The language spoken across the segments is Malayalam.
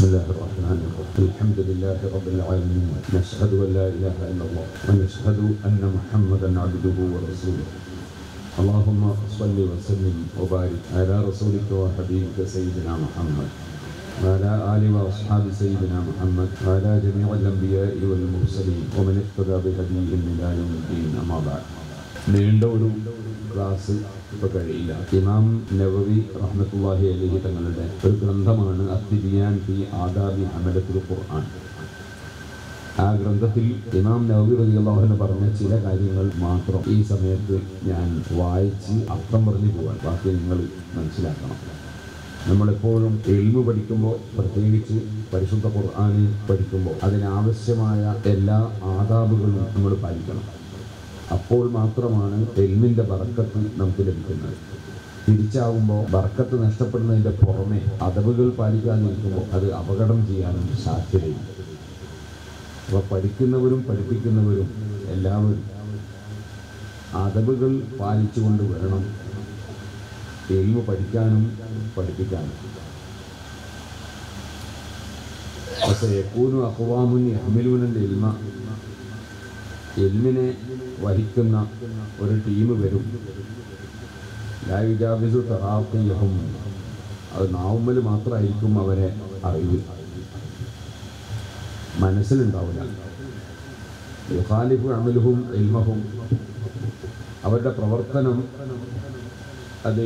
بسم الله الرحمن الرحيم الحمد لله رب العالمين نشهد ان لا اله الا الله ونشهد ان محمدا عبده ورسوله اللهم صل وسلم وبارك على رسولك وحبيبك سيدنا محمد وعلى آل وأصحاب سيدنا محمد وعلى جميع الأنبياء والمرسلين ومن اقتدى بهديهم إلى يوم الدين أما بعد നീണ്ട ഒരു ക്ലാസ് ഇപ്പോൾ കഴിയില്ല ഇമാം നവവി റഹ്മത്തുള്ളാഹി അലഹി തങ്ങളുടെ ഒരു ഗ്രന്ഥമാണ് അത്തിബിയാൻ ഫി ആദാബി അമലത്തുൽ ഖുർആൻ ആ ഗ്രന്ഥത്തിൽ ഇമാം നവവി റളിയല്ലാഹു പറഞ്ഞ ചില കാര്യങ്ങൾ മാത്രം ഈ സമയത്ത് ഞാൻ വായിച്ച് അർത്ഥം പറഞ്ഞു പോകാൻ ബാക്കി നിങ്ങൾ മനസ്സിലാക്കണം നമ്മളെപ്പോഴും എൽമു പഠിക്കുമ്പോൾ പ്രത്യേകിച്ച് പരിശുദ്ധ ഖുർആാനിൽ പഠിക്കുമ്പോൾ അതിനാവശ്യമായ എല്ലാ ആദാബുകളും നമ്മൾ പാലിക്കണം അപ്പോൾ മാത്രമാണ് എൽമിൻ്റെ ബറക്കത്ത് നമുക്ക് ലഭിക്കുന്നത് തിരിച്ചാവുമ്പോൾ ബർക്കത്ത് നഷ്ടപ്പെടുന്നതിൻ്റെ പുറമെ അതവുകൾ പാലിക്കാതിരിക്കുമ്പോൾ അത് അപകടം ചെയ്യാനും സാധ്യതയുണ്ട് അപ്പോൾ പഠിക്കുന്നവരും പഠിപ്പിക്കുന്നവരും എല്ലാവരും അതവുകൾ പാലിച്ചുകൊണ്ട് വേണം എൽമ് പഠിക്കാനും പഠിപ്പിക്കാനും പക്ഷേ യക്കൂനു അക്വാമുൻ യഹ്മിലൂനൽ എൽമ എൽമിനെ വഹിക്കുന്ന ഒരു ടീം വരും ലാവിജാബിസു തറാഖിയഹും അത് നാവുമ്മൽ മാത്രമായിരിക്കും അവരെ അറിവ് മനസ്സിലുണ്ടാവില്ല യുഹാലിഫു അമലുഹും എൽമഹും അവരുടെ പ്രവർത്തനം അത്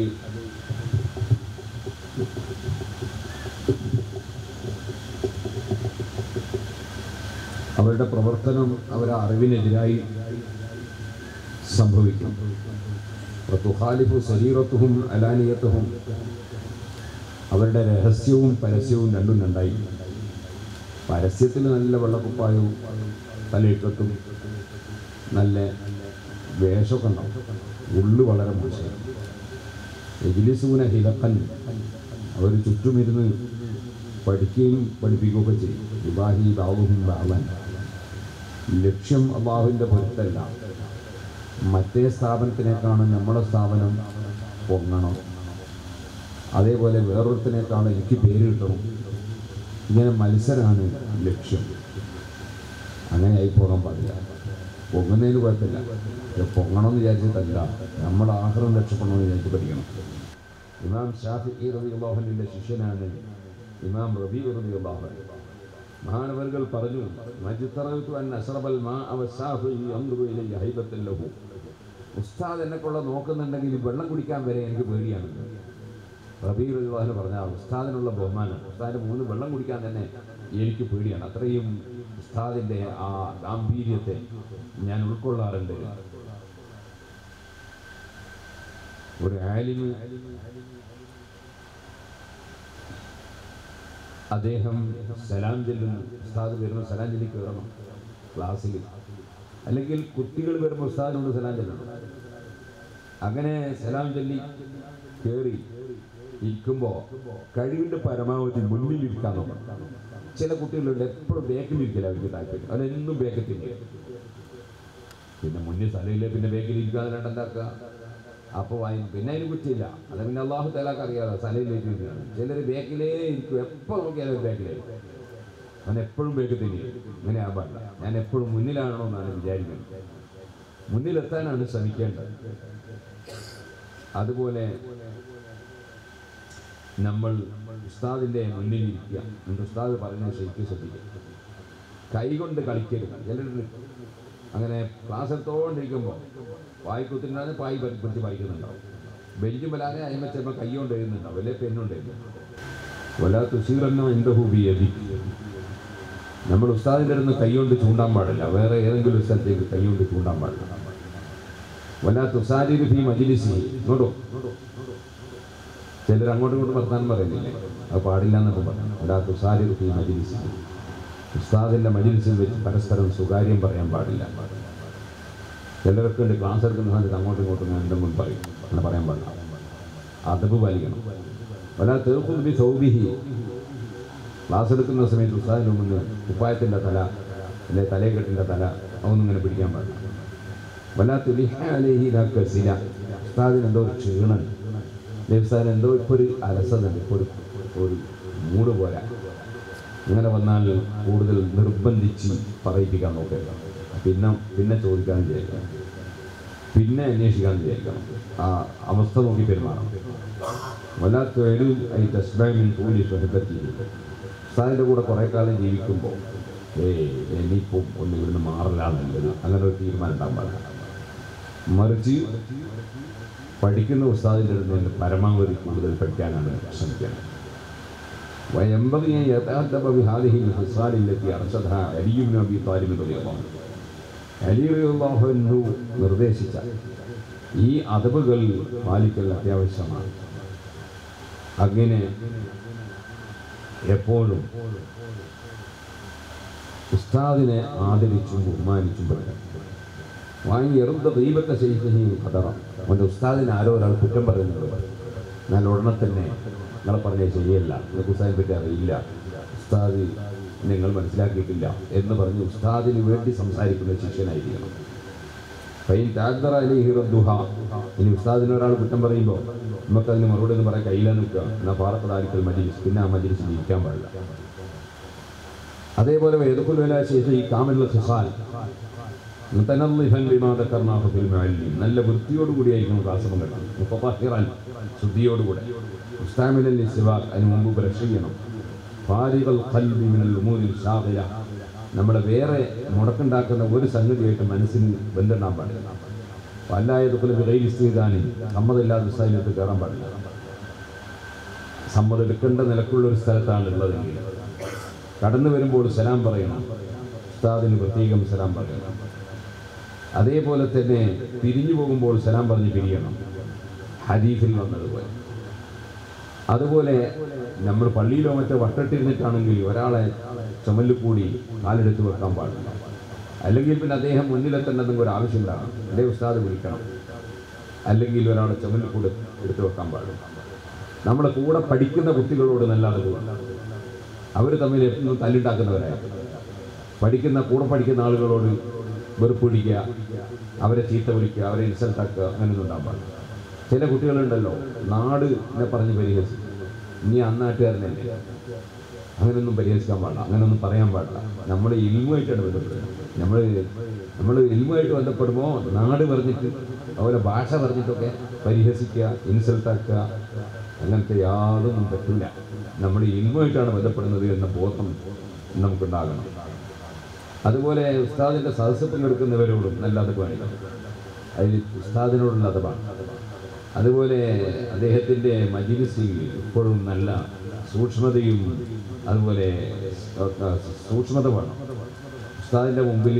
അവരുടെ പ്രവർത്തനം അവരുടെ അറിവിനെതിരായി സംഭവിക്കും തുഹാലിഫു ശരീരത്തുഹും അലാനിയത്തുഹും അവരുടെ രഹസ്യവും പരസ്യവും രണ്ടും രണ്ടായി പരസ്യത്തിൽ നല്ല വെള്ളക്കുപ്പായവും തലയിക്കെട്ടും നല്ല വേഷമൊക്കെ ഉണ്ടാവും ഉള്ളു വളരെ മോശം എജിലിസൂന ഹിലക്കൻ അവർ ചുറ്റുമിരുന്ന് പഠിക്കുകയും പഠിപ്പിക്കുകയൊക്കെ ചെയ്യും വിവാഹി ബാബുഹും ബാബൻ ലക്ഷ്യം അള്ളാഹുവിൻ്റെ പൊരുത്തല്ല മറ്റേ സ്ഥാപനത്തിനേക്കാളും നമ്മുടെ സ്ഥാപനം പൊങ്ങണം അതേപോലെ വേറൊരുത്തിനേക്കാളും എനിക്ക് പേര് കിട്ടണം ഇങ്ങനെ മത്സരമാണ് ലക്ഷ്യം അങ്ങനെ ആയി പോകാൻ പാടില്ല പൊങ്ങുന്നതിന് കുഴപ്പമില്ല പക്ഷെ പൊങ്ങണമെന്ന് വിചാരിച്ചിട്ടല്ല നമ്മുടെ ആഹാരം രക്ഷപ്പെടണമെന്ന് വിചാരിച്ച് പഠിക്കണം ഇമാം ഷാഫി റബിഅള്ളാഹുവിൻ്റെ ശിഷ്യനാണ് ഇമാം റബി റബിഅള്ളാഹു മഹാനവറുകൾ പറഞ്ഞു മജിത്തറത്തു അൻ അസ്റബൽ മാ അവസാഹു യൻദുറു ഇലൈഹി ഹൈബത്തൻ ലഹു ഉസ്താദ് എന്നെക്കുള്ള നോക്കുന്നുണ്ടെങ്കിൽ വെള്ളം കുടിക്കാൻ വരെ എനിക്ക് പേടിയാണ് റബീ റബിഅള്ളാഹു പറഞ്ഞ ആ ഉസ്താദിനുള്ള ബഹുമാനം ഉസ്താദിന് മൂന്ന് വെള്ളം കുടിക്കാൻ തന്നെ എനിക്ക് പേടിയാണ് അത്രയും ഉസ്താദിൻ്റെ ആ ഗാംഭീര്യത്തെ ഞാൻ ഉൾക്കൊള്ളാറുണ്ട് ഒരു ആലിമ് അദ്ദേഹം സലാം ചെല്ലുന്നു ഉസ്താദ് വരുമ്പോൾ സലാം ചൊല്ലി കയറണം ക്ലാസ്സിൽ അല്ലെങ്കിൽ കുട്ടികൾ വരുമ്പോൾ ഉസ്താദിനോട് സലാം ചെല്ലണം അങ്ങനെ സലാം ചൊല്ലി കയറി ഇരിക്കുമ്പോൾ കഴിവിൻ്റെ പരമാവധി മുന്നിലിരിക്കാൻ നോക്കണം ചില കുട്ടികളുണ്ട് എപ്പോഴും ബേക്കിലിരിക്കില്ല അവർക്ക് താല്പര്യം അവരെന്നും ബേക്കിൽ തിരിക്കുക പിന്നെ മുന്നിൽ സ്ഥലമില്ല പിന്നെ ബേക്കിലിരിക്കാതെ രണ്ടെന്താക്കുക അപ്പോൾ വായി പിന്നെ അതിന് കുറ്റിയില്ല അത് പിന്നെ അള്ളാഹു തലാക്ക് അറിയാതെ സ്ഥലയിലേറ്റിരിക്കുകയാണ് ചിലർ ബേക്കിലേ ഇരിക്കും എപ്പോൾ നോക്കിയാലും ബേക്കിലേ അവൻ എപ്പോഴും ബേക്ക് തിരിയും ഇങ്ങനെ ആകാൻ പാടില്ല ഞാൻ എപ്പോഴും മുന്നിലാണോ എന്നാണ് വിചാരിക്കുന്നത് മുന്നിലെത്താനാണ് ശ്രമിക്കേണ്ടത് അതുപോലെ നമ്മൾ ഉസ്താദിൻ്റെ മുന്നിലിരിക്കുക എന്നിട്ട് ഉസ്താദ് പറഞ്ഞ ശരിക്കും ശ്രദ്ധിക്കുക കൈകൊണ്ട് കളിക്കരുത് ചിലരുണ്ട് അങ്ങനെ ക്ലാസ് എടുത്തോണ്ടിരിക്കുമ്പോൾ വായിക്കുത്തിനാണ് പായി പിടിച്ച് പഠിക്കുന്നുണ്ടാവും ബെഞ്ചും വലാതെ അതിന്മേൽ ചിലപ്പോൾ കൈ കൊണ്ട് എഴുതുന്നുണ്ടാവും അല്ലെ പെണ്ണുകൊണ്ട് എഴുതുന്നുണ്ടാവും വല തുഷീറെന്നോ എൻ്റെ ഹൂബി എതി നമ്മൾ ഉസ്താദിൻ്റെ അടുത്ത് കൈ കൊണ്ട് ചൂണ്ടാൻ പാടില്ല വേറെ ഏതെങ്കിലും ഒരു സ്ഥലത്തേക്ക് കൈ കൊണ്ട് ചൂണ്ടാൻ പാടില്ല വല തുസാരി ഫി മജിലിസി ഇങ്ങോട്ടോ ചിലർ അങ്ങോട്ടും ഇങ്ങോട്ടും വർത്താനം പറയുന്നില്ലേ അത് പാടില്ല എന്നൊക്കെ പറഞ്ഞു വല തുസാരി ഫി മജിലിസി ഉസ്താദിൻ്റെ മജിലിസിൽ വെച്ച് പരസ്പരം സ്വകാര്യം പറയാൻ പാടില്ല ചിലരൊക്കെ ഉണ്ട് ക്ലാസ് എടുക്കുന്ന സമയത്ത് അങ്ങോട്ടും ഇങ്ങോട്ടും എന്തെങ്കിലും പറയും അങ്ങനെ പറയാൻ പാടില്ല അതവ് പാലിക്കണം വല്ല തീർപ്പുബി സൗബിഹി ക്ലാസ് എടുക്കുന്ന സമയത്ത് ഉസ്താദിന് മുന്നിൽ കുപ്പായത്തിൻ്റെ തല അല്ലെ തലയെക്കെട്ടിൻ്റെ തല അതൊന്നും ഇങ്ങനെ പിടിക്കാൻ പാടില്ല വല്ല തുലിഹി കസില ഉസ്താദിന് എന്തോ ഒരു ക്ഷീണം ഉസ്താദിന് എന്തോ ഇപ്പോൾ ഒരു അലസതുണ്ട് ഇപ്പോൾ ഒരു ഒരു മൂട് പോലെ അങ്ങനെ വന്നാൽ കൂടുതൽ നിർബന്ധിച്ച് പറയിപ്പിക്കാൻ നോക്കരുത് പിന്നെ പിന്നെ ചോദിക്കാൻ വിചാരിക്കണം പിന്നെ അന്വേഷിക്കാൻ വിചാരിക്കണം ആ അവസ്ഥ നോക്കി പെരുമാറണം വല്ലാത്ത ഒരു ഈ തസ്ബാമിൻ കൂലി സുഹൃത്തി ഉസ്താദിൻ്റെ കൂടെ കുറേ കാലം ജീവിക്കുമ്പോൾ ഏയ് ഇനിയിപ്പോൾ ഒന്ന് ഇവിടുന്ന് മാറില്ലാന്നുള്ളത് അങ്ങനെ ഒരു തീരുമാനം ഉണ്ടാകാൻ പാടില്ല മറിച്ച് പഠിക്കുന്ന ഉസ്താദിൻ്റെ അടുത്ത് നിന്ന് പരമാവധി കൂടുതൽ പഠിക്കാനാണ് ശ്രമിക്കുന്നത് وينبغي أن يتأدب بهذه الخصال التي أرشدها علي بن أبي طالب رضي الله عنه അലി റളിയല്ലാഹു അൻഹു നിർദ്ദേശിച്ച ഈ അതവുകൾ പാലിക്കൽ അത്യാവശ്യമാണ് അങ്ങനെ എപ്പോഴും ഉസ്താദിനെ ആദരിച്ചും ബഹുമാനിച്ചും പഠിക്കണം വാങ്ങി എറുന്ന ദൈവത്തെ ശൈഖി കഥറ അവൻ്റെ ഉസ്താദിനെ ആരോ ഒരാൾ കുറ്റം പറയുന്നത് എന്നാൽ ഉടനെ തന്നെ നിങ്ങളെ പറഞ്ഞത് ശരിയല്ല നിങ്ങൾക്ക് ഉസ്താദിനെ പറ്റി അറിയില്ല ഉസ്താദ് നിങ്ങൾ മനസ്സിലാക്കിയിട്ടില്ല എന്ന് പറഞ്ഞ് ഉസ്താദിന് വേണ്ടി സംസാരിക്കുന്ന ശിഷ്യനായിരിക്കണം ഫൈൻ താഗ്ദറ അലൈഹി റദ്ദുഹ ഇനി ഉസ്താദിന് ഒരാൾ കുറ്റം പറയുമ്പോൾ നമുക്ക് അതിന് മറുപടി എന്ന് പറയാൻ കയ്യിലാ നിൽക്കുക എന്നാൽ പാറക്കടാലിക്കൽ മജിലിസ് പിന്നെ ആ മജിലിസിൽ ഇരിക്കാൻ പാടില്ല അതേപോലെ വേദക്കുൽവല ശേഷം ഈ കാമലുള്ള ഖിസാൽ മുതനല്ലിഫൻ ബിമാ ദക്കർനാഹു ഫിൽ മുഅല്ലിം നല്ല വൃത്തിയോടുകൂടിയായിരിക്കും ക്ലാസ് പങ്കെടുക്കണം മുത്തഹിറൻ ശുദ്ധിയോടുകൂടെ മുസ്താമിലൽ സിവാഖ് അതിന് മുമ്പ് ബ്രഷ് ചെയ്യണം ഫാരിഖൽ ഖൽബി മിനൽ ഉമൂരിൽ ഷാഗില നമ്മളെ വേറെ മുടക്കുണ്ടാക്കുന്ന ഒരു സംഗതിയായിട്ട് മനസ്സിന് ബന്ധപ്പെടാൻ പാടില്ല വല്ലായതുപോലെ വിറയിൽ സ്ഥിതാനി സമ്മതമില്ലാത്ത സ്ഥലത്ത് കയറാൻ പാടില്ല സമ്മതം എടുക്കേണ്ട നിലക്കുള്ള ഒരു സ്ഥലത്താണ് ഉള്ളതെങ്കിൽ കടന്നു വരുമ്പോൾ സലാം പറയണം ഉസ്താദിന് പ്രത്യേകം സലാം പറയണം അതേപോലെ തന്നെ പിരിഞ്ഞു പോകുമ്പോൾ സലാം പറഞ്ഞ് പിരിയണം ഹദീഫിൽ വന്നതുപോലെ അതുപോലെ നമ്മൾ പള്ളിയിലോ മറ്റോ വട്ടട്ടിരുന്നിട്ടാണെങ്കിൽ ഒരാളെ ചുമലിൽ കൂടി കാലെടുത്ത് വെക്കാൻ പാടില്ല അല്ലെങ്കിൽ പിന്നെ അദ്ദേഹം മുന്നിലെത്തേണ്ടതെങ്കിൽ ഒരു ആവശ്യം ഉണ്ടാകണം അതേ ഉസ്താദ് വിളിക്കണം അല്ലെങ്കിൽ ഒരാളെ ചുമലിൽ കൂടെ എടുത്തു വെക്കാൻ പാടില്ല നമ്മുടെ കൂടെ പഠിക്കുന്ന കുട്ടികളോട് നല്ല അറിവ് അവർ തമ്മിൽ എപ്പോഴും തല്ലുണ്ടാക്കുന്നവരാണ് പഠിക്കുന്ന കൂടെ പഠിക്കുന്ന ആളുകളോട് വെറുപ്പ് പിടിക്കുക അവരെ ചീത്ത വിളിക്കുക അവരെ ഇൻസൾട്ട് ആക്കുക അങ്ങനെയൊന്നും ഉണ്ടാകാൻ പാടില്ല ചില കുട്ടികളുണ്ടല്ലോ നാടിനെ പറഞ്ഞ് പരിഹസിക്കും ഇനി അന്നാട്ടുകാരനല്ലേ അങ്ങനെയൊന്നും പരിഹസിക്കാൻ പാടില്ല അങ്ങനെയൊന്നും പറയാൻ പാടില്ല നമ്മൾ ഇൽമുമായിട്ടാണ് ബന്ധപ്പെടുന്നത് നമ്മൾ നമ്മൾ ഇൽമുമായിട്ട് ബന്ധപ്പെടുമ്പോൾ നാട് പറഞ്ഞിട്ട് അതുപോലെ ഭാഷ പറഞ്ഞിട്ടൊക്കെ പരിഹസിക്കുക ഇൻസൾട്ടാക്കുക അങ്ങനത്തെ യാതൊന്നും പറ്റില്ല നമ്മൾ ഇൽമുമായിട്ടാണ് ബന്ധപ്പെടുന്നത് എന്ന ബോധം നമുക്കുണ്ടാകണം അതുപോലെ ഉസ്താദിൻ്റെ സദസ്സ് പങ്കെടുക്കുന്നവരോടും നല്ല അത് കാണിക്കണം അതിൽ ഉസ്താദിനോടുള്ള അതവാണ് അതുപോലെ അദ്ദേഹത്തിൻ്റെ മജിലിസിൽ ഇപ്പോഴും നല്ല സൂക്ഷ്മതയും അതുപോലെ ഒക്കെ സൂക്ഷ്മത വേണം ഉസ്താദിൻ്റെ മുമ്പിൽ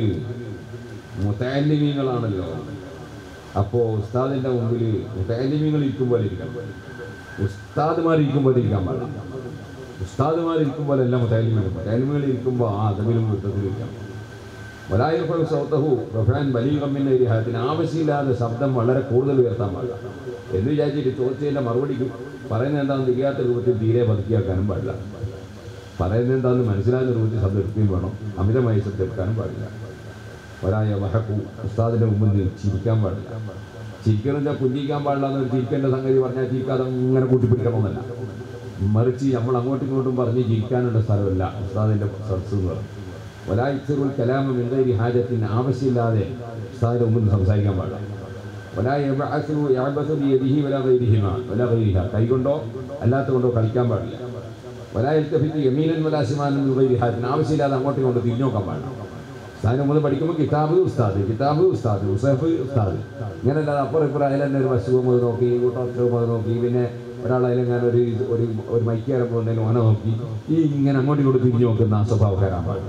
മുത്താലിമീങ്ങളാണല്ലോ അപ്പോൾ ഉസ്താദിൻ്റെ മുമ്പിൽ മുത്താലിമീങ്ങൾ ഇരിക്കുമ്പോൾ ഇരിക്കണം ഉസ്താദുമാർ ഇരിക്കുമ്പോൾ ഇരിക്കാൻ പാടില്ല ഉസ്താദുമാർ ഇരിക്കുമ്പോൾ എല്ലാം മുത്താലിമീങ്ങൾ മുത്താലിമീങ്ങൾ ഇരിക്കുമ്പോൾ ആ അതവിലും യുദ്ധത്തിലും ഇരിക്കണം വലായഫൽ സൗത്തഹു റഫാൻ ബലീഗമ്മിൻ്റെ ഇരിഹാത്തിന് ആവശ്യമില്ലാതെ ശബ്ദം വളരെ കൂടുതൽ ഉയർത്താൻ പാടില്ല എന്ന് വിചാരിച്ചിട്ട് ചോദിച്ചതിൻ്റെ മറുപടിക്ക് പറയുന്നത് എന്താണെന്ന് തിരിയാത്ത രൂപത്തിൽ തീരെ പതുക്കിയാക്കാനും പാടില്ല പറയുന്നത് എന്താണെന്ന് മനസ്സിലാകുന്ന രൂപത്തിൽ ശബ്ദം എടുക്കുകയും വേണം അമിതമായി ശബ്ദം എടുക്കാനും പാടില്ല ഒരായ വഹക്കു ഉസ്താദിൻ്റെ മുമ്പിൽ നിന്ന് ചിരിക്കാൻ പാടില്ല ചിരിക്കണമെന്ന് പുല്ലിക്കാൻ പാടില്ല എന്നൊരു ചിരിക്കേണ്ട സംഗതി പറഞ്ഞാൽ ചിരിക്കാതെ അങ്ങനെ കൂട്ടിപ്പിടിക്കണമെന്നല്ല മറിച്ച് നമ്മൾ അങ്ങോട്ടും ഇങ്ങോട്ടും പറഞ്ഞ് ചിരിക്കാനുള്ള സ്ഥലമല്ല ഉസ്താദിൻ്റെ സദസ് എന്ന് പറഞ്ഞു ഒലായിച്ചറുൽ കലാമം എന്തൊരു ഹാജത്തിന് ആവശ്യമില്ലാതെ ഉസ്താദിൻ്റെ മുമ്പിൽ സംസാരിക്കാൻ പാടില്ല വലാ യബഅസു യഅബസു ബിയദിഹി വലാ ഗൈരിഹിമ വലാ ഗൈരിഹ കൈകൊണ്ടോ അല്ലാത്ത കൊണ്ടോ കളിക്കാൻ പാടില്ല വലാ യൽതഫിത്ത് യമീനൻ വലാ ശിമാനൻ മിൻ ഗൈരി ഹാജത്തിന് ആവശ്യമില്ലാതെ അങ്ങോട്ടും ഇങ്ങോട്ടും തിരിഞ്ഞു നോക്കാൻ പാടില്ല ഉസ്താദിനെ മുതൽ പഠിക്കുമ്പോൾ കിതാബ് ഉസ്താദ് കിതാബ് ഉസ്താദ് ഉസഫ് ഉസ്താദ് ഇങ്ങനെയല്ലാതെ അപ്പുറം ഇപ്പുറം അതിൽ തന്നെ ഒരു വശവും അത് നോക്കി കൂട്ടവും അത് നോക്കി പിന്നെ ഒരാൾ അതിലെങ്ങനെ ഒരു ഒരു ഒരു മൈക്കാരം പോകുന്നതിന് ഓനെ നോക്കി ഈ ഇങ്ങനെ അങ്ങോട്ടും ഇങ്ങോട്ടും തിരിഞ്ഞു നോക്കുന്ന ആ സ്വഭാവക്കാരാൻ പാടില്ല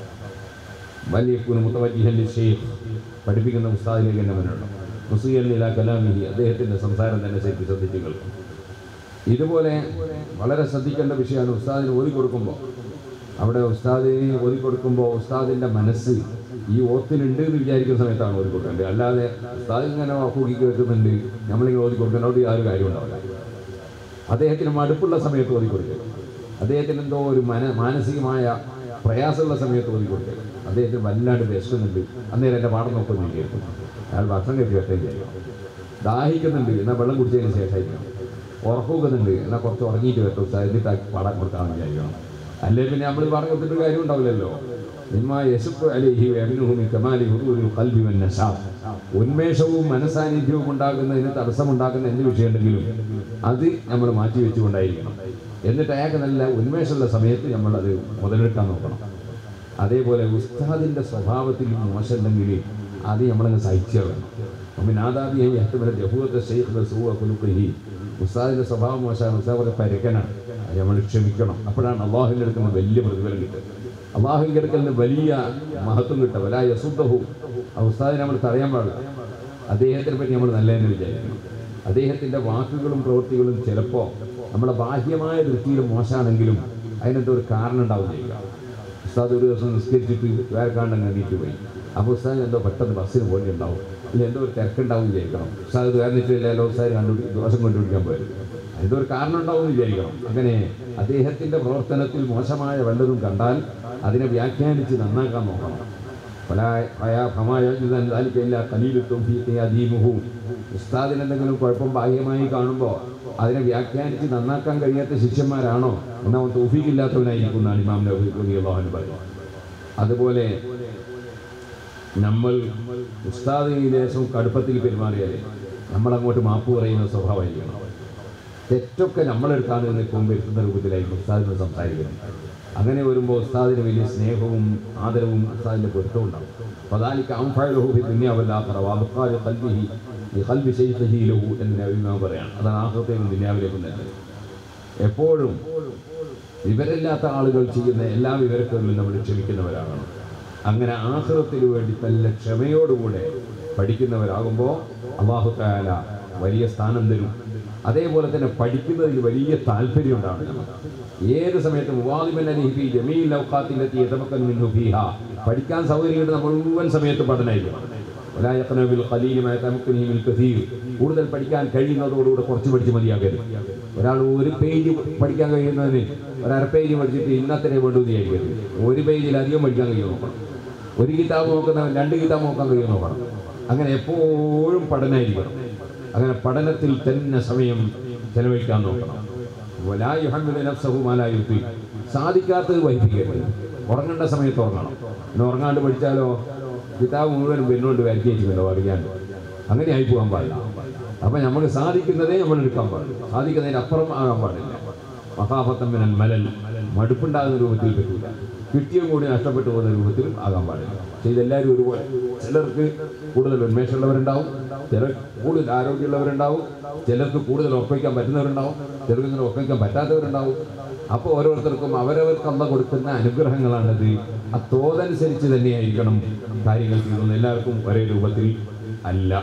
വലിയ മുത്തവജിഹല്ലി ഷെയ്ഖ് പഠിപ്പിക്കുന്ന ഉസ്താദിലേക്ക് തന്നെ മുന്നോട്ട് മുസ്ലിം കലാമിഹി അദ്ദേഹത്തിൻ്റെ സംസാരം തന്നെ ശരിക്കും ശ്രദ്ധിച്ചു കേൾക്കും ഇതുപോലെ വളരെ ശ്രദ്ധിക്കേണ്ട വിഷയമാണ് ഉസ്താദിന് ഓതി കൊടുക്കുമ്പോൾ അവിടെ ഉസ്താദിന് ഓതി കൊടുക്കുമ്പോൾ ഉസ്താദിൻ്റെ മനസ്സ് ഈ ഓത്തിനുണ്ട് എന്ന് വിചാരിക്കുന്ന സമയത്താണ് ഓതി കൊടുക്കേണ്ടത് അല്ലാതെ ഉസ്താദ് ഇങ്ങനെ കൂക്കി കേൾക്കുന്നുണ്ട് നമ്മളിങ്ങനെ ഓതി കൊടുക്കുന്നതോട് യാതൊരു കാര്യം ഉണ്ടാവില്ല അദ്ദേഹത്തിന് മടുപ്പുള്ള സമയത്ത് ഓതി കൊടുക്കുക അദ്ദേഹത്തിന് എന്തോ ഒരു മന മാനസികമായ പ്രയാസമുള്ള സമയത്ത് ഓതി കൊടുക്കുക അദ്ദേഹത്തിന് വല്ലാണ്ട് വിശക്കുന്നുണ്ട് അന്നേരം എൻ്റെ പാഠം നോക്കുന്നു വിചാരിക്കും അയാൾ ഭക്ഷണം കഴിച്ച് വെട്ടേ ചെയ്യണം ദാഹിക്കുന്നുണ്ട് എന്നാൽ വെള്ളം കുടിച്ചതിന് ശേഷമായിരിക്കണം ഉറപ്പുക്കുന്നുണ്ട് എന്നാൽ കുറച്ച് ഉറങ്ങിയിട്ട് വെട്ടും എന്നിട്ട് പാടാൻ കൊടുക്കാമെന്ന് വിചാരിക്കണം അല്ലേ പിന്നെ നമ്മൾ പറഞ്ഞു കൊടുത്തിട്ട് കാര്യം ഉണ്ടാവില്ലല്ലോ മിമ്മാ യശുഖു അലൈഹി വയബ്നുഹു മിൻ കമാലി ഹുദൂരിൽ ഖൽബി വൻ നശാബ് ഉന്മേഷവും മനസാന്നിധ്യവും ഉണ്ടാകുന്നതിന് തടസ്സമുണ്ടാക്കുന്ന എന്ത് വിഷയമുണ്ടെങ്കിലും അത് നമ്മൾ മാറ്റി വെച്ചുകൊണ്ടായിരിക്കണം എന്നിട്ട് അയാൾക്ക് നല്ല ഉന്മേഷമുള്ള സമയത്ത് നമ്മൾ അത് മുതലെടുക്കാൻ നോക്കണം അതേപോലെ ഉസ്താദിന്റെ സ്വഭാവത്തിൽ മോശമുണ്ടെങ്കിൽ അത് നമ്മളങ്ങ് സഹിച്ചു വേണം അപ്പം ആദാബിയെ ഏറ്റവും ജഹൂദ ഷെയ്ഖ് സൂവ കുലുക്കഹി ഉസ്താദിന്റെ സ്വഭാവം മോശമാണ് ഉസ്താദ് പോലെ പരക്കനാണ് അത് നമ്മൾ ക്ഷമിക്കണം അപ്പോഴാണ് അള്ളാഹുവിൻ്റെ അടുക്കുന്ന വലിയ പ്രതിഫലം കിട്ടുക അള്ളാഹുവിൻ്റെ അടുക്കലിന് വലിയ മഹത്വം കിട്ടുക വല യസുദ്ധഹു ആ ഉസ്താദിനെ നമ്മൾ തടയാൻ പാടില്ല അദ്ദേഹത്തിനെ പറ്റി നമ്മൾ നല്ലതെന്ന് വിചാരിക്കണം അദ്ദേഹത്തിൻ്റെ വാക്കുകളും പ്രവൃത്തികളും ചിലപ്പോൾ നമ്മുടെ ബാഹ്യമായ ദൃഷ്ടിയിൽ മോശമാണെങ്കിലും അതിനെന്തോ ഒരു കാരണം ഉണ്ടാവും ചെയ്യുക ഉസ്താദ് ഒരു ദിവസം നിസ്കരിച്ചിട്ട് വേർക്കാണ്ടങ്ങ് എണീറ്റ് പോയി അപ്പോൾ ഉസ്താദ് എന്തോ പെട്ടെന്ന് ബസ്സിന് പോയി ഉണ്ടാവും ഇല്ല എന്തോ ഒരു തിരക്കുണ്ടാവും വിചാരിക്കണം ഉസ്താദ് വേർന്നിട്ടില്ലല്ലോ ഉസ്താദ് കണ്ടുപിടി ദോഷം കണ്ടുപിടിക്കാൻ പോയത് എന്തോ ഒരു കാരണം ഉണ്ടാവും എന്ന് വിചാരിക്കണം അങ്ങനെ അദ്ദേഹത്തിൻ്റെ പ്രവർത്തനത്തിൽ മോശമായ വല്ലതും കണ്ടാൽ അതിനെ വ്യാഖ്യാനിച്ച് നന്നാക്കാൻ നോക്കണം ഉസ്താദിന് എന്തെങ്കിലും കുഴപ്പം ബാഹ്യമായി കാണുമ്പോൾ അതിനെ വ്യാഖ്യാനിച്ച് നന്നാക്കാൻ കഴിയാത്ത ശിഷ്യന്മാരാണോ എന്നാൽ അവൻ തോഫീക്കില്ലാത്തവനായിരിക്കും എന്നാണ് ഇമാം നബി റളിയല്ലാഹു പറയുന്നത് അതുപോലെ നമ്മൾ ഉസ്താദിന് ലേശം കടുപ്പത്തിൽ പെരുമാറിയാലേ നമ്മളങ്ങോട്ട് മാപ്പ് പറയുന്ന സ്വഭാവമായിരിക്കണം തെറ്റൊക്കെ നമ്മളെടുത്താണ് നിൽക്കുമ്പോൾ വരുത്തുന്ന രൂപത്തിലായിരിക്കും ഉസ്താദിനോട് സംസാരിക്കുന്നത് അങ്ങനെ വരുമ്പോൾ ഉസ്താദിന് വലിയ സ്നേഹവും ആദരവും ഉസ്താദിൻ്റെ പൊരുത്തവും ഉണ്ടാവും ഫദാലിക്ക് അംഫഅലുഹു ഫി ദുനിയ വൽ ആഖിറ വഅബ്ഖാലി ഖൽബിഹി ഖൽബി ശൈഖിഹി ലഹു എന്ന് നബി ഇമാം പറയാണ് അതാണ് ആഖിറത്തേക്കും ദുനിയാവിലേക്കും നല്ലത് എപ്പോഴും വിവരമില്ലാത്ത ആളുകൾ ചെയ്യുന്ന എല്ലാ വിവരക്കുകളിലും നമ്മൾ ക്ഷമിക്കുന്നവരാകണം അങ്ങനെ ആഹ്റത്തിന് വേണ്ടി നല്ല ക്ഷമയോടുകൂടെ പഠിക്കുന്നവരാകുമ്പോൾ അള്ളാഹു താല വലിയ സ്ഥാനം തരും അതേപോലെ തന്നെ പഠിക്കുന്നതിൽ വലിയ താല്പര്യം ഉണ്ടാവണം നമുക്ക് ഏത് സമയത്തും മുവാദിമൻ അലിഹി ജമീൽ ഔഖാത്തിലെത്തി യതമക്കൻ മിൻഹു ഫീഹ പഠിക്കാൻ സൗകര്യമുണ്ട് നമ്മൾ മുഴുവൻ സമയത്ത് പഠനമായിരിക്കണം ولا يقنع بالقليل ما يتمكنه من الكثير കൂടുതൽ പഠിക്കാൻ കഴിയുന്നതോടുകൂടെ കുറച്ച് പഠിച്ച് മതിയാകരുത് ഒരാൾ ഒരു പേജ് പഠിക്കാൻ കഴിയുന്നതിന് ഒരു അര പേജ് പഠിച്ചിട്ട് ഇന്നത്തെ വേണ്ടു വിചാരിക്കരുത് ഒരു പേജിൽ അധികം പഠിക്കാൻ കഴിയുമോ നോക്കണം ഒരു കിതാബ് നോക്കുന്നവൻ രണ്ട് കിതാബ് നോക്കാൻ കഴിയുമോ നോക്കണം അങ്ങനെ എപ്പോഴും പഠനമായിരിക്കണം അങ്ങനെ പഠനത്തിൽ തന്നെ സമയം ചെലവഴിക്കാൻ നോക്കണം വലാ യുഹമ്മിലു നഫ്സഹു മാ ലാ യുതീഖ്. സാധിക്കാത്തത് വഹിപ്പിക്കരുത് ഉറങ്ങേണ്ട സമയത്ത് ഉറങ്ങണം പിന്നെ ഉറങ്ങാണ്ട് പഠിച്ചാലോ കിതാബ് മുഴുവൻ പിന്നോട്ട് വരക്കേറ്റുമല്ലോ അറിയാണ്ട് അങ്ങനെ ആയി പോകാൻ പാടില്ല അപ്പം നമുക്ക് സാധിക്കുന്നതേ നമ്മൾ എടുക്കാൻ പാടില്ല സാധിക്കുന്നതിന് അപ്പുറം ആകാൻ പാടില്ല മഹാഭത്തമ്മനൽ മലൽ മടുപ്പുണ്ടാകുന്ന രൂപത്തിൽ പറ്റില്ല കിട്ടിയും കൂടി നഷ്ടപ്പെട്ടു പോകുന്ന രൂപത്തിലും ആകാൻ പാടില്ല പക്ഷേ ഇതെല്ലാവരും ഒരുപോലെ ചിലർക്ക് കൂടുതൽ ഉന്മേഷമുള്ളവരുണ്ടാവും ചിലർ കൂടുതൽ ആരോഗ്യമുള്ളവരുണ്ടാവും ചിലർക്ക് കൂടുതൽ ഉറപ്പിക്കാൻ പറ്റുന്നവരുണ്ടാവും ചിലർക്ക് ഇങ്ങനെ ഉറപ്പിക്കാൻ പറ്റാത്തവരുണ്ടാവും അപ്പോൾ ഓരോരുത്തർക്കും അവരവർക്ക് അമ്മ കൊടുക്കുന്ന അനുഗ്രഹങ്ങളാണത് ആ തോതനുസരിച്ച് തന്നെയായിരിക്കണം കാര്യങ്ങൾ ചെയ്യുന്നത് എല്ലാവർക്കും ഒരേ രൂപത്തിൽ അല്ല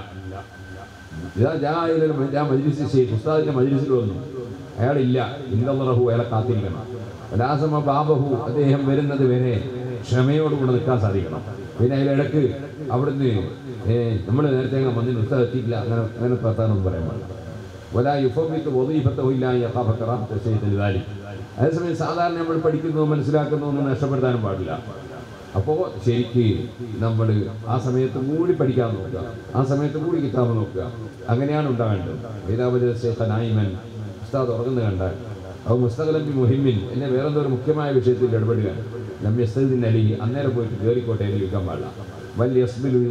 ഇതാ ജാഹിലൽ ഞാൻ മജ്ലിസ് ഷെയ്ഖ് ഉസ്താദിന്റെ മജ്ലിസിൽ വന്നു അയാളില്ല ഇന്നറഹു അയാളെ കാത്തിരിക്കണം വലാസമ ബാബഹു അദ്ദേഹം വരുന്നത് വരെ ക്ഷമയോടുകൂടെ നിൽക്കാൻ സാധിക്കണം പിന്നെ അതിലിടക്ക് അവിടുന്ന് നമ്മൾ നേരത്തെ അങ്ങ് വന്നിന് ഉസ്താദ് എത്തിയില്ല അങ്ങനെ അങ്ങനെ പ്രവർത്തനം പറയാൻ പാടില്ല വലാ യുഫവിത്ത് വദീഫത്തഹു ഇല്ലാ യഖാഫ കറാഹത്ത ശൈഖിൽ ദാലിക് അതേസമയം സാധാരണ നമ്മൾ പഠിക്കുന്നു മനസ്സിലാക്കുന്നു ഒന്നും നഷ്ടപ്പെടുത്താനും പാടില്ല അപ്പോൾ ശരിക്ക് നമ്മൾ ആ സമയത്ത് കൂടി പഠിക്കാൻ നോക്കുക ആ സമയത്ത് കൂടി കിതാബ് നോക്കുക അങ്ങനെയാണ് ഉണ്ടാകേണ്ടത് വേദാവതി നായിമൻ ഉസ്താദ് ഉറങ്ങുന്നത് കണ്ടാൽ അത് മുസ്തഖലബി മുഹിമിൻ എന്നെ വേറെന്തോ ഒരു മുഖ്യമായ വിഷയത്തിൽ ഇടപെടുക നമ്മെ എസ്തദിൻ അലി അന്നേരം പോയിട്ട് കയറിക്കോട്ടെ എന്ന് ചോദിക്കാൻ പാടില്ല വലിയ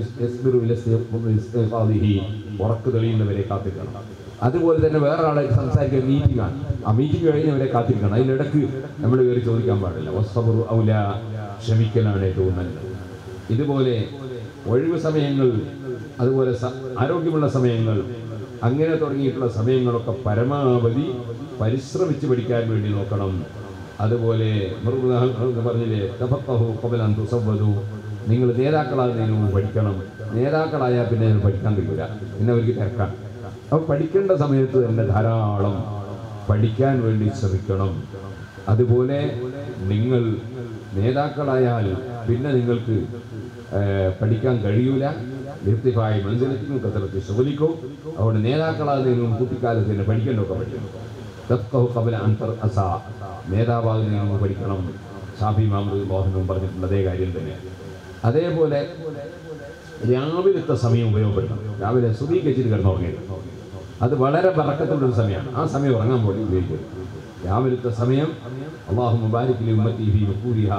ഉറക്ക് തെളിയുന്നവരെ കാത്തിരിക്കണം അതുപോലെ തന്നെ വേറെ ആളെ സംസാരിക്കാൻ മീറ്റിംഗ് ആണ് ആ മീറ്റിംഗ് കഴിഞ്ഞവരെ കാത്തിരിക്കണം അതിലിടക്ക് നമ്മൾ കയറി ചോദിക്കാൻ പാടില്ല വസ്തബറു ഔല ക്ഷമിക്കലാണ് ഏറ്റവും നല്ലത് ഇതുപോലെ ഒഴിവ് സമയങ്ങൾ അതുപോലെ സ- ആരോഗ്യമുള്ള സമയങ്ങൾ അങ്ങനെ തുടങ്ങിയിട്ടുള്ള സമയങ്ങളൊക്കെ പരമാവധി പരിശ്രമിച്ച് പഠിക്കാൻ വേണ്ടി നോക്കണം അതുപോലെ മൃഗ- എന്ന് പറഞ്ഞില്ലേ തഫഖഹു ഖബല അൻ തുസവ്വദു നിങ്ങൾ നേതാക്കളാകുന്നതിന് മുമ്പ് പഠിക്കണം നേതാക്കളായാൽ പിന്നെ അതിന് പഠിക്കാൻ കഴിയില്ല പിന്നെ അവർക്ക് തിരക്കാണ് അപ്പോൾ പഠിക്കേണ്ട സമയത്ത് തന്നെ ധാരാളം പഠിക്കാൻ വേണ്ടി ശ്രമിക്കണം അതുപോലെ നിങ്ങൾ നേതാക്കളായാൽ പിന്നെ നിങ്ങൾക്ക് ഏഹ്, പഠിക്കാൻ കഴിയൂല വ്യക്തിഭായി മനസ്സിലെത്തിക്കും കത്തലത്തിൽ ശ്രമിക്കും അതുകൊണ്ട് നേതാക്കളാകുന്നതിനും കുട്ടിക്കാലത്ത് തന്നെ പഠിക്കേണ്ടതൊക്കെ പഠിക്കണം തഫ്ഖഹു ഖബല അൻ തർഅസ. നേതാവാകുന്നതിന് മുമ്പ് പഠിക്കണം ഷാഫി മാമദ് മോഹനും പറഞ്ഞിട്ടുള്ള അതേ കാര്യം തന്നെ അതേപോലെ രാവിലത്തെ സമയം ഉപയോഗപ്പെടുത്തണം രാവിലെ സുദീകരിച്ചിട്ട് കിടന്നുറങ്ങരുത് അത് വളരെ ബറക്കത്തുള്ളൊരു സമയമാണ് ആ സമയം ഉറങ്ങാൻ വേണ്ടി ഉപയോഗിക്കരുത് രാവിലത്തെ സമയം അള്ളാഹു മുബാരിക്കിലെ ഉമ്മത്തി ഫി ബുക്കൂരിഹ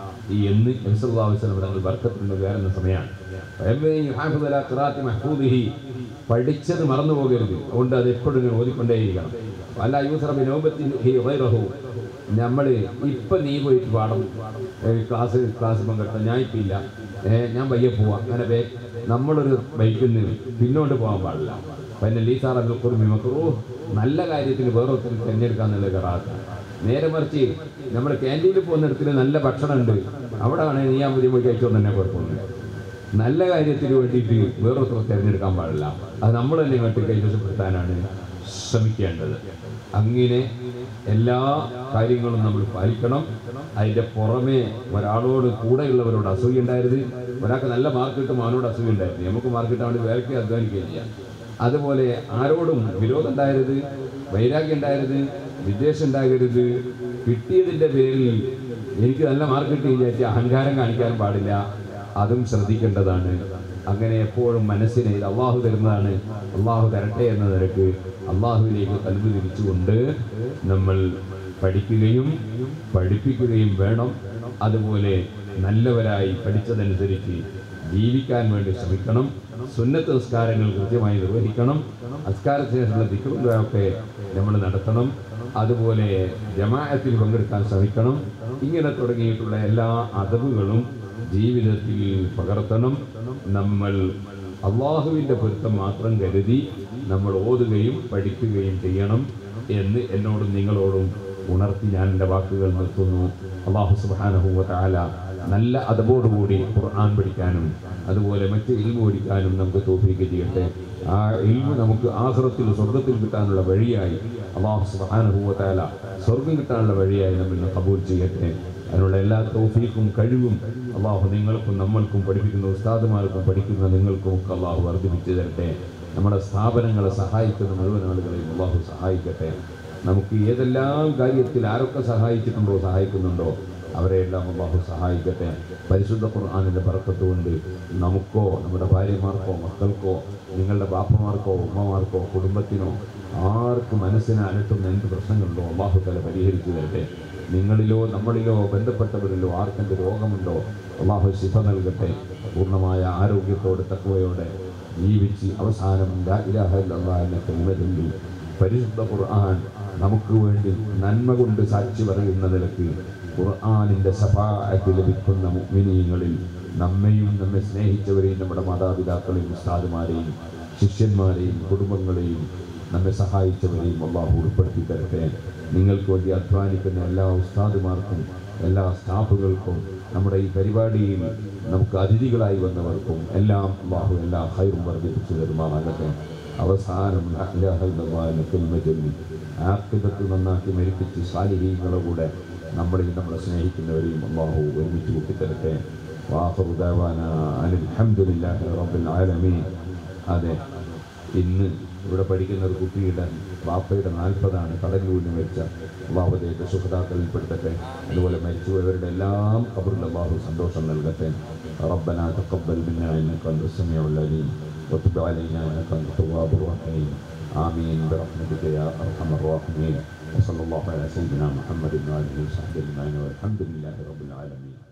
ഈ എന്ന് നബിസല്ലാഹു വസ്ലം തങ്ങൾ ബർക്കത്തുണ്ട് കയറുന്ന സമയമാണ് ഫയംബഗി യുഹാഫിദു അലാ ഖിറാഅത്തി മഹ്ഫൂദിഹി പഠിച്ചത് മറന്നു പോകരുത് അതുകൊണ്ട് അത് എപ്പോഴും ഇങ്ങനെ ഓതിക്കൊണ്ടേയിരിക്കണം അല്ല യൂസറബി നോബത്തി ഗൈറഹു നമ്മൾ ഇപ്പം നീ പോയിട്ട് പാടും ഏ, ക്ലാസ് ക്ലാസ് പങ്കെടുത്ത ഞാൻ ഇപ്പം ഇല്ല ഏ, ഞാൻ പയ്യെ പോവാം അങ്ങനെ വേ നമ്മളൊരു ബൈക്കിൽ നിന്ന് പിന്നോട്ട് പോകാൻ പാടില്ല പിന്നെ ലീസാറബിൽ കുറുമി മക്രൂ നല്ല കാര്യത്തിന് വേറൊരുത്തർ തിരഞ്ഞെടുക്കാന്നുള്ള കറാത്ത നേരെ മറിച്ച് നമ്മുടെ ക്യാൻറ്റീനിൽ പോകുന്നിടത്തിൽ നല്ല ഭക്ഷണമുണ്ട് അവിടെ വേണമെങ്കിൽ നീ ആ പുതിയ പോയി കഴിച്ചോണ്ട് തന്നെ കുഴപ്പമൊന്നുമില്ല നല്ല കാര്യത്തിന് വേണ്ടിയിട്ട് വേറൊരുത്തർ തിരഞ്ഞെടുക്കാൻ പാടില്ല അത് നമ്മൾ തന്നെ ഇങ്ങോട്ട് കൈവശപ്പെടുത്താനാണ് ശ്രമിക്കേണ്ടത് അങ്ങനെ എല്ലാ കാര്യങ്ങളും നമ്മൾ പാലിക്കണം അതിൻ്റെ പുറമെ ഒരാളോട് കൂടെയുള്ളവരോട് അസൂയ ഉണ്ടായത് ഒരാൾക്ക് നല്ല മാർക്ക് കിട്ടും അവനോട് അസൂയ ഉണ്ടായിരുന്നു നമുക്ക് മാർക്ക് കിട്ടാൻ വേണ്ടി വേറെ അധ്വാനിക്കുകയും ചെയ്യാം അതുപോലെ ആരോടും വിരോധം ഉണ്ടാകരുത് വൈരാഗ്യം ഉണ്ടാകരുത് വിദ്വേഷം ഉണ്ടാകരുത് കിട്ടിയതിൻ്റെ പേരിൽ എനിക്ക് നല്ല മാർക്ക് കിട്ടി വിചാരിച്ച് അഹങ്കാരം കാണിക്കാനും പാടില്ല അതും ശ്രദ്ധിക്കേണ്ടതാണ് അങ്ങനെ എപ്പോഴും മനസ്സിനെ ഇത് അള്ളാഹു തരുന്നതാണ് അള്ളാഹു തരട്ടെ എന്ന നിരക്ക് അള്ളാഹുവിലേക്ക് കൽവ് തിരിച്ചുകൊണ്ട് നമ്മൾ പഠിക്കുകയും പഠിപ്പിക്കുകയും വേണം അതുപോലെ നല്ലവരായി പഠിച്ചതനുസരിച്ച് ജീവിക്കാൻ വേണ്ടി ശ്രമിക്കണം സുന്നത്ത് നിസ്കാരങ്ങൾ കൃത്യമായി നിർവഹിക്കണം നിസ്കാരത്തിന് ശേഷമുള്ള ദിക്കുകളൊക്കെ നമ്മൾ നടത്തണം അതുപോലെ ജമാഅത്തിൽ പങ്കെടുക്കാൻ ശ്രമിക്കണം ഇങ്ങനെ തുടങ്ങിയിട്ടുള്ള എല്ലാ അതവുകളും ജീവിതത്തിൽ പകർത്തണം നമ്മൾ അള്ളാഹുവിൻ്റെ പൊരുത്തം മാത്രം കരുതി നമ്മൾ ഓതുകയും പഠിക്കുകയും ചെയ്യണം എന്ന് എന്നോടും നിങ്ങളോടും ഉണർത്തി ഞാൻ എൻ്റെ വാക്കുകൾ നിർത്തുന്നു അള്ളാഹു സുബാനഹുവ താല നല്ല അതബോടുകൂടി ഖുർആൻ പഠിക്കാനും അതുപോലെ മറ്റ് ഇൽമു പഠിക്കാനും നമുക്ക് തോഫിക്ക് ചെയ്യട്ടെ ആ ഇൽമു നമുക്ക് ആഹ്റത്തിൽ സ്വർഗത്തിൽ കിട്ടാനുള്ള വഴിയായി അള്ളാഹു സുബാനഹുവ താല സ്വർഗം കിട്ടാനുള്ള വഴിയായി നമ്മൾ കബൂൽ ചെയ്യട്ടെ അതിനുള്ള എല്ലാ തോഫീക്കും കഴിവും അള്ളാഹു നിങ്ങൾക്കും നമ്മൾക്കും പഠിപ്പിക്കുന്ന ഉസ്താദുമാർക്കും പഠിക്കുന്ന നിങ്ങൾക്കും ഒക്കെ അള്ളാഹു വർദ്ധിപ്പിച്ചു തരട്ടെ നമ്മുടെ സ്ഥാപനങ്ങളെ സഹായിക്കുന്ന മുഴുവൻ ആളുകളെയും അള്ളാഹു സഹായിക്കട്ടെ നമുക്ക് ഏതെല്ലാം കാര്യത്തിൽ ആരൊക്കെ സഹായിച്ചിട്ടുണ്ടോ സഹായിക്കുന്നുണ്ടോ അവരെയെല്ലാം അള്ളാഹു സഹായിക്കട്ടെ പരിശുദ്ധ ഖുർആാനിൻ്റെ പറക്കത്ത് കൊണ്ട് നമുക്കോ നമ്മുടെ ഭാര്യമാർക്കോ മക്കൾക്കോ നിങ്ങളുടെ ബാപ്പമാർക്കോ ഉമ്മമാർക്കോ കുടുംബത്തിനോ ആർക്ക് മനസ്സിനെ അലട്ടുന്ന എന്ത് പ്രശ്നങ്ങളുണ്ടോ അള്ളാഹു തല പരിഹരിച്ചു തരട്ടെ നിങ്ങളിലോ നമ്മളിലോ ബന്ധപ്പെട്ടവരിലോ ആർക്കെന്ത് രോഗമുണ്ടോ അള്ളാഹു ശിഫ നൽകട്ടെ പൂർണ്ണമായ ആരോഗ്യത്തോടെ തക്കവയോടെ ജീവിച്ച് അവസാനം ലാ ഇലാഹ ഇല്ലല്ലാഹ് എന്ന കലിമചൊല്ലി പരിശുദ്ധ ഖുർആൻ നമുക്ക് വേണ്ടി നന്മ കൊണ്ട് സാക്ഷി പറയുന്ന നിലക്ക് ഖുർആാനിൻ്റെ സഫാഅത്ത് ലഭിക്കുന്ന മുഅ്മിനീങ്ങളിൽ നമ്മെയും നമ്മെ സ്നേഹിച്ചവരെയും നമ്മുടെ മാതാപിതാക്കളെയും ഉസ്താദുമാരെയും ശിഷ്യന്മാരെയും കുടുംബങ്ങളെയും നമ്മെ സഹായിച്ചവരെയും അള്ളാഹു ഉൾപ്പെടുത്തി തരട്ടെ നിങ്ങൾക്ക് വേണ്ടി അധ്വാനിക്കുന്ന എല്ലാ ഉസ്താദുമാർക്കും എല്ലാ സ്റ്റാഫുകൾക്കും നമ്മുടെ ഈ പരിപാടിയിൽ നമുക്ക് അതിഥികളായി വന്നവർക്കും എല്ലാം അള്ളാഹു എല്ലാ ഹൈറും വർദ്ധിപ്പിച്ചു തരുമാറാകട്ടെ അവസാനം ലാ ഇലാഹ ഇല്ലല്ലാഹ് എന്ന കലിമ ചൊല്ലി ആക്കിബത്ത് നന്നാക്കി മരിപ്പിച്ച് സാലിഹീങ്ങളുടെ കൂടെ നമ്മളെയും നമ്മളെ സ്നേഹിക്കുന്നവരെയും അള്ളാഹു ഒരുമിച്ച് കൂട്ടിത്തരട്ടെ വാഹു ദാവാന അനിൽ അൽഹംദുലില്ലാഹി റബ്ബിൽ ആലമീൻ അതെ ഇന്ന് ഇവിടെ പഠിക്കുന്ന ഒരു കുട്ടിയുടെ ബാപ്പയുടെ നാൽപ്പതാണ് കടലിലൂടെ മരിച്ച അള്ളാഹുദേഹത്തെ സുഖതാക്കളിൽ പെടുത്തട്ടെ അതുപോലെ മരിച്ചുപോയവരുടെ എല്ലാം കബറിൽ അള്ളാഹു സന്തോഷം നൽകട്ടെ ربنا تقبل منا انك انت السميع العليم وتب علينا انك انت التواب الرحيم امين برحمتك يا ارحم الراحمين وصلى الله على سيدنا محمد وعلى اله وصحبه اجمعين والحمد لله رب العالمين